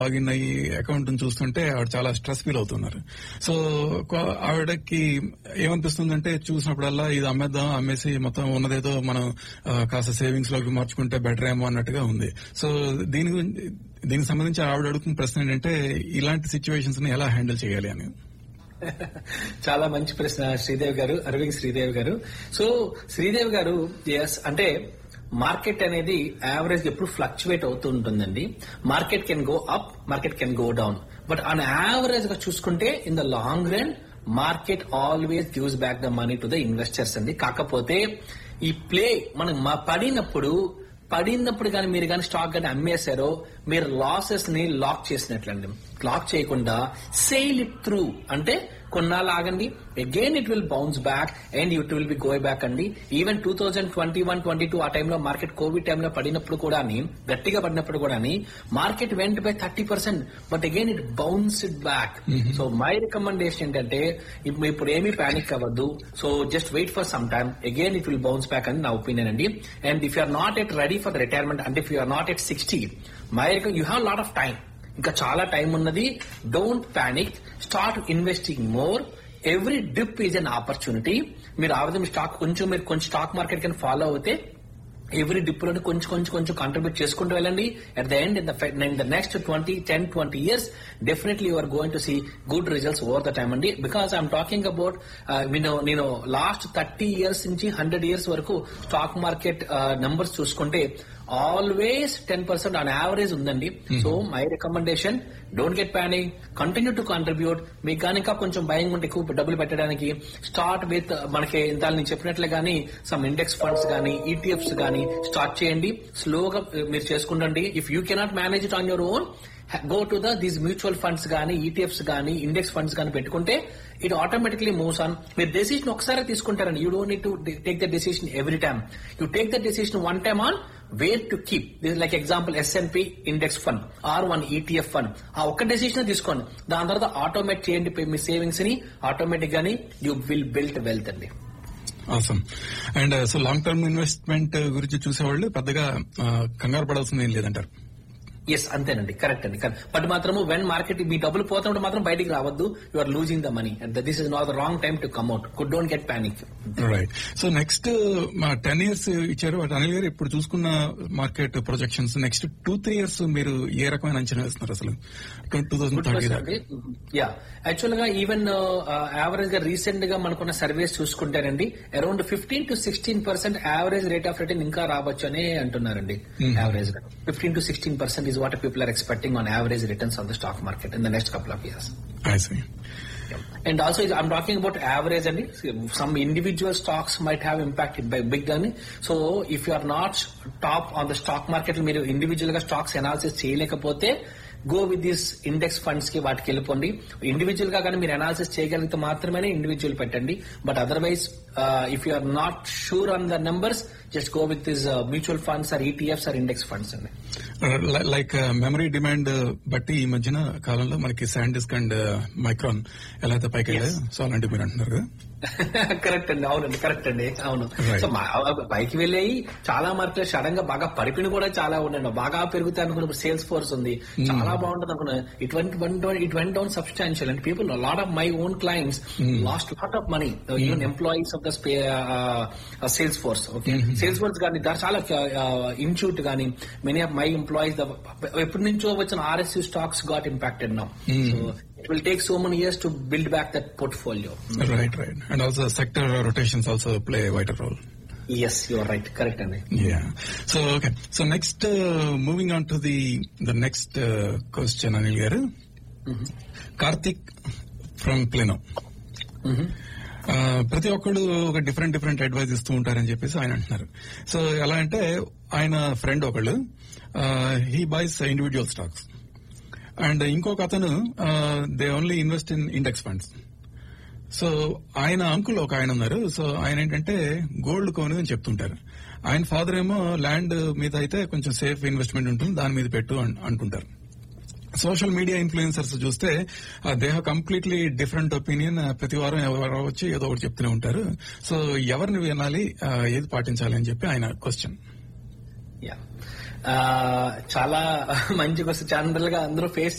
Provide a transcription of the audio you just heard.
Login అయ్యి account చూస్తుంటే ఆవిడ చాలా స్ట్రెస్ ఫీల్ అవుతున్నారు సో కొ- ఆవిడకి ఏమనిపిస్తుందంటే చూసినప్పుడల్లా ఇది అమ్మేద్దాం అమ్మేసి మొత్తం ఉన్నదేదో మనం ఆ, కాస్త సేవింగ్స్ లోకి మార్చుకుంటే బెటర్ ఏమో అన్నట్టుగా ఉంది సో దీని గురించి దీనికి సంబంధించి ఆవిడ అడుగుతున్న ప్రశ్న ఏంటంటే ఇలాంటి సిచ్యువేషన్స్ ని ఎలా హ్యాండిల్ చేయాలి అని చాలా మంచి ప్రశ్న శ్రీదేవి గారు అరవింద్ శ్రీదేవి గారు సో శ్రీదేవి గారు ఎస్ అంటే మార్కెట్ అనేది యావరేజ్ ఎప్పుడు ఫ్లక్చువేట్ అవుతూ ఉంటుందండి market can go up market can go down but on average గా చూసుకుంటే in the long run market always gives back the money to the investors అండి కాకపోతే ఈ ప్లే మనం మా పడినప్పుడు పడినప్పుడు కానీ మీరు కానీ స్టాక్ కానీ అమ్మేశారో మీరు లాసెస్ ని లాక్ చేసినట్లండి లాక్ చేయకుండా సేల్ ఇట్ త్రూ అంటే కొన్నాళ్ళు ఆగండి again it will bounce back and it will be గోయ్ బ్యాక్ అండి even two thousand twenty one twenty two ఆ టైంలో మార్కెట్ కోవిడ్ టైంలో పడినప్పుడు కూడా గట్టిగా పడినప్పుడు కూడా market went by thirty percent but again it bounce it back so my recommendation ఏంటంటే ఇప్పుడు ఇప్పుడు ఏమీ పానిక్ అవ్వద్దు so just wait for some time again it will bounce back అని నా ఒపీనియన్ అండి and if you're not at ready for retirement అంటే if you're not at sixty my you have lot of time ఇంకా చాలా టైం ఉన్నది don't panic start investing more every dip is an opportunity మీరు ఆ విధంగా స్టాక్ కొంచెం మీరు కొంచెం స్టాక్ మార్కెట్ కింద ఫాలో అవుతే ఎవ్రీ డిప్ లోని కొంచెం కొంచెం కొంచెం కాంట్రిబ్యూట్ చేసుకుంటూ వెళ్ళండి at the end in the next twenty ten twenty years definitely you're going to see good results over the time అండి బికాస్ ఐఎమ్ టాకింగ్ అబౌట్ నేను నేను లాస్ట్ థర్టీ ఇయర్స్ నుంచి హండ్రెడ్ ఇయర్స్ వరకు స్టాక్ మార్కెట్ నెంబర్స్ చూసుకుంటే always ten percent on average ఉందండి so my recommendation don't get panic continue to contribute మీకు కానీ ఇంకా కొంచెం భయం ఉంటే ఎక్కువ డబ్బులు పెట్టడానికి స్టార్ట్ విత్ మనకి ఇంత నేను చెప్పినట్లు కానీ సమ్ ఇండెక్స్ ఫండ్స్ కానీ ఈటీఎఫ్స్ కానీ స్టార్ట్ చేయండి స్లోగా మీరు చేసుకుండండి if you cannot manage it on your own go to the these mutual funds కానీ ఈటీఎఫ్స్ కానీ ఇండెక్స్ ఫండ్స్ కానీ పెట్టుకుంటే ఇట్ ఆటోమేటిక్లీ మూవ్స్ ఆన్ మీరు డెసిషన్ ఒకసారి తీసుకుంటారండి you don't need to take the decision every time you take the decision one time on where to keep this like example S and P index fund are one ETF fund ఆ ఒక్క decision తీసుకోండి దాని తర్వాత automate చేయండి మీ savings ని automatic గానీ you will built wealth అండి అవసరం and so long term investment గురించి చూసేవాళ్ళు పెద్దగా ఆ, కంగారు పడాల్సింది ఏం లేదంటారు ఎస్ అంతేనండి కరెక్ట్ అండి బట్ మాత్రము వెన్ మార్కెట్ మీ డబ్బులు పోతున్నప్పుడు మాత్రం బయటికి రావద్దు you are losing the money this is not the wrong time to come out could don't get panic right so next మా టెన్ ఇయర్స్ ఇచ్చారు బట్ అనిల్ గారు ఇప్పుడు చూసుకున్న market projections next two three years మీరు ఏ రకమైన అంచనా వేస్తున్నారు అసలు టూ థౌసండ్ థర్టీ దాకా యా యాక్చువల్ గా ఈవెన్ యావరేజ్ గా రీసెంట్ గా మనకున్న సర్వేస్ చూసుకుంటేనండి around fifteen to sixteen percent average rate of return ఇంకా రావచ్చు అని అంటున్నారండి యావరేజ్ గా fifteen to sixteen percent is what people are expecting on average returns on the stock market in the next couple of years I see. And also, I'm talking about average and some individual stocks might have impacted by big gun. So, if you are not top on the stock market, మీరు individual గా stocks analysis చేయలేకపోతే go with this index funds కి వాటికి వెళ్ళిపోండి individual గా కానీ మీరు analysis చేయగలిగితే మాత్రమే ఇండివిజువల్ పెట్టండి but otherwise if you are not sure on the numbers just go with this mutual funds or ETFs or index funds అండి లైక్ మెమరీ డిమాండ్ బట్టి ఈ మధ్యన కాలంలో మనకి శాండిస్క్ అండ్ మైక్రాన్ ఎలా అయితే పైకి వెళ్ళాయో సో అలాంటివి మీరు అంటున్నారు కదా కరెక్ట్ అండి అవునండి కరెక్ట్ అండి అవును Right. సో మా- పైకి వెళ్ళాయి చాలా మార్కెట్ సడన్ గా బాగా పరిపిన కూడా చాలా ఉన్నాయి బాగా పెరుగుతాయి అనుకున్నప్పుడు సేల్స్ ఫోర్స్ ఉంది చాలా బాగుంటుంది అనుకున్నా it went it went down substantial and people lot of my own clients lost lot of money even employees of the sales force okay sales force కానీ దాని చాలా ఇన్స్టిట్యూట్ కానీ మెనీ ఆఫ్ మై ఎంప్లాయీస్ ఎప్పటి నుంచో వచ్చిన RSU stocks got impacted now so it will take so many years to build back that portfolio right right and also sector rotations also play wider role yes you're right correct అండి Yeah. So okay. So next, uh, moving on to the the next uh, question, Anil garu. Karthik from Plano. ప్రతి ఒక్కళ్ళు ఒక different different advice ఇస్తూ ఉంటారని చెప్పేసి ఆయన అంటున్నారు so ఎలా అంటే ఆయన ఫ్రెండ్ ఒకళ్ళు he buys individual stocks and ఇంకొక అతను they only invest in index funds so ఆయన అంకుల్ ఒక ఆయన ఉన్నారు సో ఆయన ఏంటంటే గోల్డ్ కోన్ అని చెప్తుంటారు ఆయన ఫాదర్ ఏమో ల్యాండ్ మీద అయితే కొంచెం సేఫ్ ఇన్వెస్ట్మెంట్ ఉంటుంది దాని మీద పెట్టు అన్- అంటుంటారు సోషల్ మీడియా ఇన్ఫ్లుయెన్సర్స్ చూస్తే they have completely different opinion ప్రతి వారం ఎవరు వచ్చి ఏదో ఒకటి చెప్తూనే ఉంటారు సో ఎవరిని వినాలి ఆ, ఏది పాటించాలి అని చెప్పి ఆయన క్వశ్చన్ యా చాలా మంచి క్వశ్చన్ జనరల్ గా అందరూ ఫేస్